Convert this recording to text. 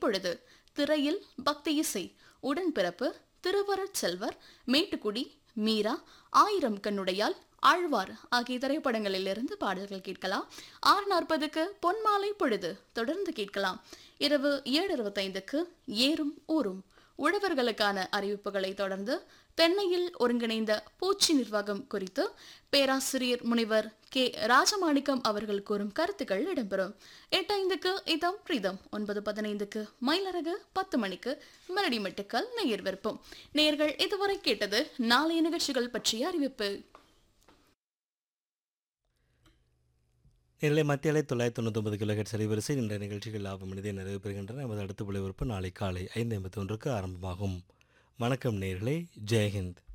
பொழுது திரையில் பக்தி இசை உடன்பிறப்பு திருவரட் செல்வர் மேட்டுக்குடி மீரா ஆயிரம் கண்ணுடையால் ஆழ்வார் ஆகிய திரைப்படங்களிலிருந்து பாடல்கள் கேட்கலாம் ஆறு நாற்பதுக்கு பொன்மாலை பொழுது தொடர்ந்து கேட்கலாம் இரவு ஏழு இருபத்தைந்துக்கு ஏறும் ஊரும் உழவர்களுக்கான அறிவிப்புகளை தொடர்ந்து தென்னையில் ஒருங்கிணைந்த பூச்சி நிர்வாகம் குறித்து பேராசிரியர் முனைவர் கே ராஜமாணிக்கம் அவர்கள் கூறும் கருத்துக்கள் இடம்பெறும் எட்டு ஐந்துக்கு இதம் பிரீதம் ஒன்பது பதினைந்துக்கு மயிலரகு பத்து மணிக்கு மெலடி மெட்டுக்கள் நேயர் விருப்பம் நேயர்கள் இதுவரை கேட்டது நாளைய நிகழ்ச்சிகள் பற்றிய அறிவிப்பு நேரிலே மத்திய அலை தொள்ளாயிரத்தி தொண்ணூத்தொன்பது கிலோஹெட் சரிவரிசை இன்ற நிகழ்ச்சிகள் லாபம் மனிதே நிறைவு பெறுகின்றன நமது அடுத்த விளைவிப்பு நாளை காலை ஐந்து ஐம்பத்தி ஒன்றுக்கு ஆரம்பமாகும் வணக்கம் நேர்களே ஜெயஹிந்த்